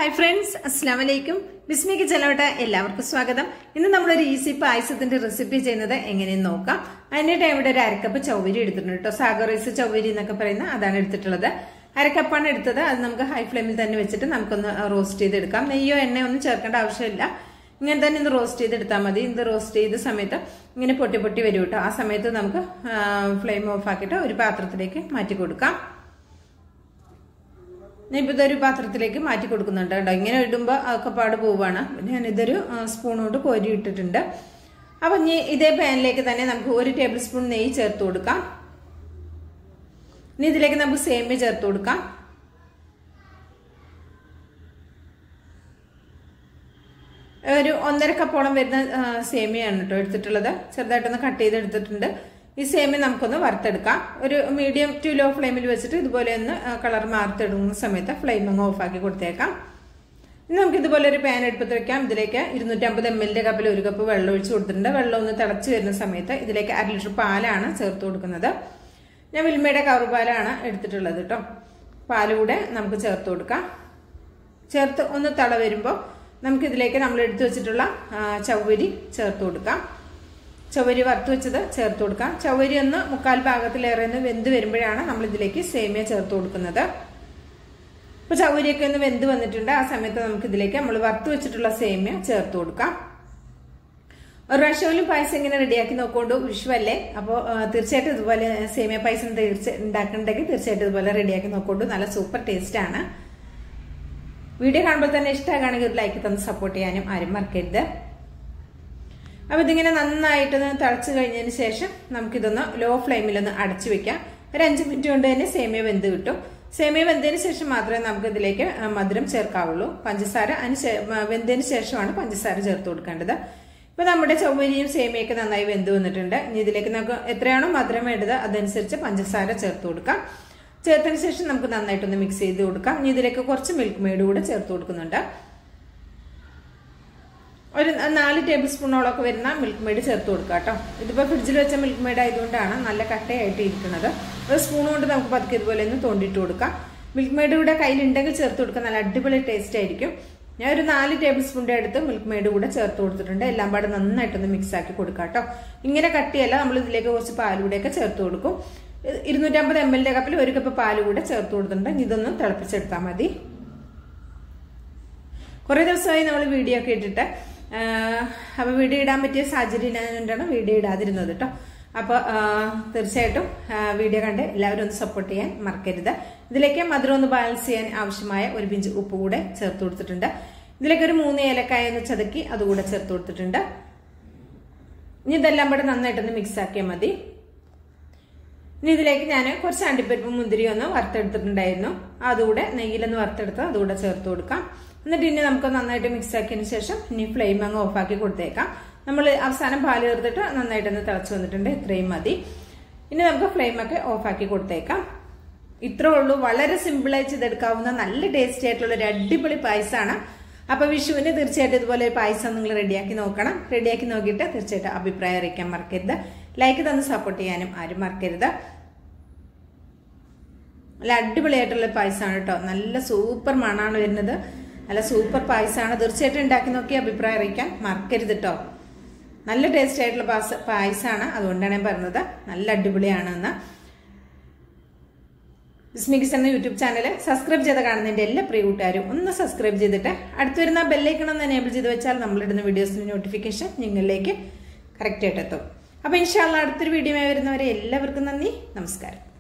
hi friends അസ്സാം വലൈക്കും ബിസ്മിക്ക് ചെലവട്ട എല്ലാവർക്കും സ്വാഗതം ഇന്ന് നമ്മളൊരു ഈസി പായസത്തിന്റെ റെസിപ്പി ചെയ്യുന്നത് എങ്ങനെയെന്ന് നോക്കാം അതിനായിട്ട് ഇവിടെ ഒരു അരക്കപ്പ് ചൗവരി എടുത്തിട്ടുണ്ട് കേട്ടോ സാഗർ റൈസ് ചൗവരി എന്നൊക്കെ പറയുന്ന അതാണ് എടുത്തിട്ടുള്ളത് അരക്കപ്പാണ് എടുത്തത് അത് നമുക്ക് ഹൈ ഫ്ലെയിമിൽ തന്നെ വെച്ചിട്ട് നമുക്കൊന്ന് റോസ്റ്റ് ചെയ്തെടുക്കാം നെയ്യോ എണ്ണയോ ഒന്നും ചേർക്കേണ്ട ആവശ്യമില്ല ഇങ്ങനെ തന്നെ ഇത് റോസ്റ്റ് ചെയ്തെടുത്താൽ മതി ഇത് റോസ്റ്റ് ചെയ്ത സമയത്ത് ഇങ്ങനെ പൊട്ടി പൊട്ടി വരും കേട്ടോ ആ സമയത്ത് നമുക്ക് ഫ്ലെയിം ഓഫ് ആക്കിയിട്ട് ഒരു പാത്രത്തിലേക്ക് മാറ്റി കൊടുക്കാം ഞാനിപ്പോൾ ഇതൊരു പാത്രത്തിലേക്ക് മാറ്റി കൊടുക്കുന്നുണ്ട് കേട്ടോ ഇങ്ങനെ ഇടുമ്പോൾ അതൊക്കെ പാട് പോവാണ് ഞാനിതൊരു സ്പൂൺ കൊണ്ട് കോരി ഇട്ടിട്ടുണ്ട് അപ്പം ഇനി ഇതേ പാനിലേക്ക് തന്നെ നമുക്ക് ഒരു ടേബിൾ സ്പൂൺ നെയ്യ് ചേർത്ത് കൊടുക്കാം ഇനി ഇതിലേക്ക് നമുക്ക് സേമിയ ചേർത്ത് കൊടുക്കാം ഒരു ഒന്നര കപ്പോളം വരുന്ന സേമിയാണ് കേട്ടോ എടുത്തിട്ടുള്ളത് ചെറുതായിട്ടൊന്ന് കട്ട് ചെയ്ത് എടുത്തിട്ടുണ്ട് ഈ സേമിയ നമുക്കൊന്ന് വറുത്തെടുക്കാം ഒരു മീഡിയം ടു ലോ ഫ്ലെയിമിൽ വെച്ചിട്ട് ഇതുപോലെ ഒന്ന് കളർ മാർത്തെടുക്കുന്ന സമയത്ത് ഫ്ലെയിം അങ്ങ് ഓഫാക്കി കൊടുത്തേക്കാം ഇനി നമുക്ക് ഇതുപോലെ ഒരു പാൻ എടുപ്പത്ത് വെക്കാം ഇതിലേക്ക് ഇരുന്നൂറ്റമ്പത് എം എല്ലിന്റെ കപ്പിൽ ഒരു കപ്പ് വെള്ളം ഒഴിച്ച് കൊടുത്തിട്ടുണ്ട് വെള്ളം ഒന്ന് തിളച്ച് വരുന്ന സമയത്ത് ഇതിലേക്ക് അര ലിറ്റർ പാലാണ് ചേർത്ത് കൊടുക്കുന്നത് ഞാൻ വിൽമയുടെ കവർ പാലാണ് എടുത്തിട്ടുള്ളത് കേട്ടോ പാല് കൂടെ നമുക്ക് ചേർത്ത് കൊടുക്കാം ചേർത്ത് ഒന്ന് തള വരുമ്പോൾ നമുക്ക് ഇതിലേക്ക് നമ്മൾ എടുത്തു വെച്ചിട്ടുള്ള ചവ്വരി ചേർത്ത് കൊടുക്കാം ചവരി വറുത്ത് വെച്ചത് ചേർത്ത് കൊടുക്കാം ചവരി ഒന്ന് മുക്കാൽ ഭാഗത്തിലേറെ ഒന്ന് വെന്ത് വരുമ്പോഴാണ് നമ്മൾ ഇതിലേക്ക് സേമിയ ചേർത്ത് കൊടുക്കുന്നത് ഇപ്പൊ ചവരിയൊക്കെ ഒന്ന് വെന്ത് വന്നിട്ടുണ്ട് ആ സമയത്ത് നമുക്ക് ഇതിലേക്ക് നമ്മൾ വറുത്ത് വെച്ചിട്ടുള്ള സേമിയ ചേർത്ത് കൊടുക്കാം ഒരു പ്രാവശ്യം പായസം ഇങ്ങനെ റെഡിയാക്കി നോക്കൊണ്ട് വിഷുവല്ലേ അപ്പോൾ തീർച്ചയായിട്ടും ഇതുപോലെ സേമിയ പായസം തീർച്ച ഉണ്ടാക്കുന്നുണ്ടെങ്കിൽ തീർച്ചയായിട്ടും ഇതുപോലെ റെഡിയാക്കി നോക്കൊണ്ട് നല്ല സൂപ്പർ ടേസ്റ്റ് ആണ് വീഡിയോ കാണുമ്പോൾ തന്നെ ഇഷ്ടമാണെങ്കിൽ ഒരു ലൈക്ക് തന്ന് സപ്പോർട്ട് ചെയ്യാനും ആരും മറക്കരുത് അപ്പോൾ ഇതിങ്ങനെ നന്നായിട്ടൊന്ന് തിളച്ച് കഴിഞ്ഞതിന് ശേഷം നമുക്കിതൊന്ന് ലോ ഫ്ലെയിമിലൊന്ന് അടച്ചു വെക്കാം ഒരു അഞ്ച് മിനിറ്റ് കൊണ്ട് തന്നെ സേമിയ വെന്ത് കിട്ടും സേമിയ വെന്തതിന് ശേഷം മാത്രമേ നമുക്ക് ഇതിലേക്ക് മധുരം ചേർക്കാവുള്ളൂ പഞ്ചസാര അതിന് വെന്തതിന് ശേഷമാണ് പഞ്ചസാര ചേർത്ത് കൊടുക്കേണ്ടത് ഇപ്പൊ നമ്മുടെ ചൊവ്വരിയും സേമിയൊക്കെ നന്നായി വെന്ത് വന്നിട്ടുണ്ട് ഇനി ഇതിലേക്ക് നമുക്ക് എത്രയാണോ മധുരം വേണ്ടത് അതനുസരിച്ച് പഞ്ചസാര ചേർത്ത് കൊടുക്കാം ചേർത്തതിന് ശേഷം നമുക്ക് നന്നായിട്ടൊന്ന് മിക്സ് ചെയ്ത് കൊടുക്കാം ഇനി ഇതിലേക്ക് കുറച്ച് മിൽക്ക് മെയ്ഡ് കൂടെ ചേർത്ത് കൊടുക്കുന്നുണ്ട് ഒരു നാല് ടേബിൾ സ്പൂണോളൊക്കെ വരുന്ന മിൽക്ക് മെയ്ഡ് ചേർത്ത് കൊടുക്കുക കേട്ടോ ഇതിപ്പോൾ ഫ്രിഡ്ജിൽ വെച്ച മിൽക്ക് മെയ്ഡ് ആയതുകൊണ്ടാണ് നല്ല കട്ടയായിട്ട് ഇരിക്കുന്നത് ഒരു സ്പൂൺ കൊണ്ട് നമുക്ക് പതുക്കെ ഇതുപോലെ ഒന്ന് തോണ്ടിട്ട് കൊടുക്കാം മിൽക്ക് മെയ്ഡ് കൂടെ കയ്യിലുണ്ടെങ്കിൽ ചേർത്ത് കൊടുക്കാൻ നല്ല അടിപൊളി ടേസ്റ്റ് ആയിരിക്കും ഞാൻ ഒരു നാല് ടേബിൾ സ്പൂണിന്റെ അടുത്ത് മിൽക്ക് മെയ്ഡ് കൂടെ ചേർത്ത് കൊടുത്തിട്ടുണ്ട് എല്ലാം പാടെ നന്നായിട്ടൊന്ന് മിക്സ് ആക്കി കൊടുക്കാം കേട്ടോ ഇങ്ങനെ കട്ടിയല്ല നമ്മൾ ഇതിലേക്ക് കുറച്ച് പാലുകൂടെയൊക്കെ ചേർത്ത് കൊടുക്കും ഇരുന്നൂറ്റമ്പത് എം എല്ലിന്റെ കപ്പിൽ ഒരു കപ്പ് പാല് കൂടെ ചേർത്ത് കൊടുത്തിട്ടുണ്ട് ഇതൊന്ന് തിളപ്പിച്ചെടുത്താൽ മതി കുറേ ദിവസമായി നമ്മൾ വീഡിയോ ഒക്കെ ഇട്ടിട്ട് അപ്പോൾ വീഡിയോ ഇടാൻ പറ്റിയ സാഹചര്യം ഇല്ലാതുകൊണ്ടാണ് വീഡിയോ ഇടാതിരുന്നത് കേട്ടോ അപ്പോൾ തീർച്ചയായിട്ടും വീഡിയോ കണ്ട് എല്ലാവരും ഒന്ന് സപ്പോർട്ട് ചെയ്യാൻ മറക്കരുത് ഇതിലേക്ക് മധുരം ഒന്ന് ബാലൻസ് ചെയ്യാൻ ആവശ്യമായ ഒരു പിഞ്ച് ഉപ്പ് കൂടെ ചേർത്ത് കൊടുത്തിട്ടുണ്ട് ഇതിലേക്ക് ഒരു മൂന്ന് ഏലക്കായ ഒന്ന് ചതക്കി അതുകൂടെ ചേർത്ത് കൊടുത്തിട്ടുണ്ട് ഇനി ഇതെല്ലാം കൂടെ നന്നായിട്ടൊന്ന് മിക്സ് ആക്കിയാൽ മതി ഇനി ഇതിലേക്ക് ഞാൻ കുറച്ച് അണ്ടിപ്പരിപ്പ് മുന്തിരി ഒന്ന് വറുത്തെടുത്തിട്ടുണ്ടായിരുന്നു അതുകൂടെ നെയ്യിലൊന്ന് വറുത്തെടുത്ത് അതുകൂടെ ചേർത്ത് കൊടുക്കാം എന്നിട്ട് ഇനി നമുക്ക് നന്നായിട്ട് മിക്സ് ആക്കിയതിന് ശേഷം ഇനി ഫ്ലെയിം അങ്ങ് ഓഫാക്കി കൊടുത്തേക്കാം നമ്മൾ അവസാനം പാല് ചേർത്തിട്ട് നന്നായിട്ടൊന്ന് തിളച്ച് വന്നിട്ടുണ്ട് ഇത്രയും മതി ഇനി നമുക്ക് ഫ്ലെയിം ഒക്കെ ഓഫാക്കി കൊടുത്തേക്കാം ഇത്രേ ഉള്ളൂ വളരെ സിമ്പിളായി ചെയ്തെടുക്കാവുന്ന നല്ല ടേസ്റ്റി ആയിട്ടുള്ള ഒരു അടിപൊളി പായസമാണ് അപ്പൊ വിഷുവിന് തീർച്ചയായിട്ടും ഇതുപോലെ ഒരു പായസം നിങ്ങൾ റെഡിയാക്കി നോക്കണം റെഡിയാക്കി നോക്കിയിട്ട് തീർച്ചയായിട്ടും അഭിപ്രായം അറിയിക്കാൻ മറക്കരുത് ലൈക്ക് തന്ന് സപ്പോർട്ട് ചെയ്യാനും ആരും മറക്കരുത് നല്ല അടിപൊളിയായിട്ടുള്ള പായസമാണ് കേട്ടോ നല്ല സൂപ്പർ മണാണ് വരുന്നത് നല്ല സൂപ്പർ പായസമാണ് തീർച്ചയായിട്ടും ഉണ്ടാക്കി നോക്കി അഭിപ്രായം അറിയിക്കാൻ മറക്കരുത് കേട്ടോ നല്ല ടേസ്റ്റ് ആയിട്ടുള്ള പായസ പായസമാണ് അതുകൊണ്ടാണ് ഞാൻ പറഞ്ഞത് നല്ല അടിപൊളിയാണെന്ന് ബിസ്മിക്സ് എന്ന യൂട്യൂബ് ചാനൽ സബ്സ്ക്രൈബ് ചെയ്ത് കാണുന്നതിന്റെ എല്ലാ പ്രിയ കൂട്ടുകാരും ഒന്ന് സബ്സ്ക്രൈബ് ചെയ്തിട്ട് അടുത്ത് വരുന്ന ബെല്ലൈക്കണം ഒന്ന് എനേബിൾ ചെയ്ത് വെച്ചാൽ നമ്മളിടുന്ന വീഡിയോസിന്റെ നോട്ടിഫിക്കേഷൻ നിങ്ങളിലേക്ക് കറക്റ്റ് ആയിട്ട് എത്തും അപ്പൊ ഇൻഷാല്ല അടുത്തൊരു വീഡിയോ വരുന്നവരെ എല്ലാവർക്കും നന്ദി നമസ്കാരം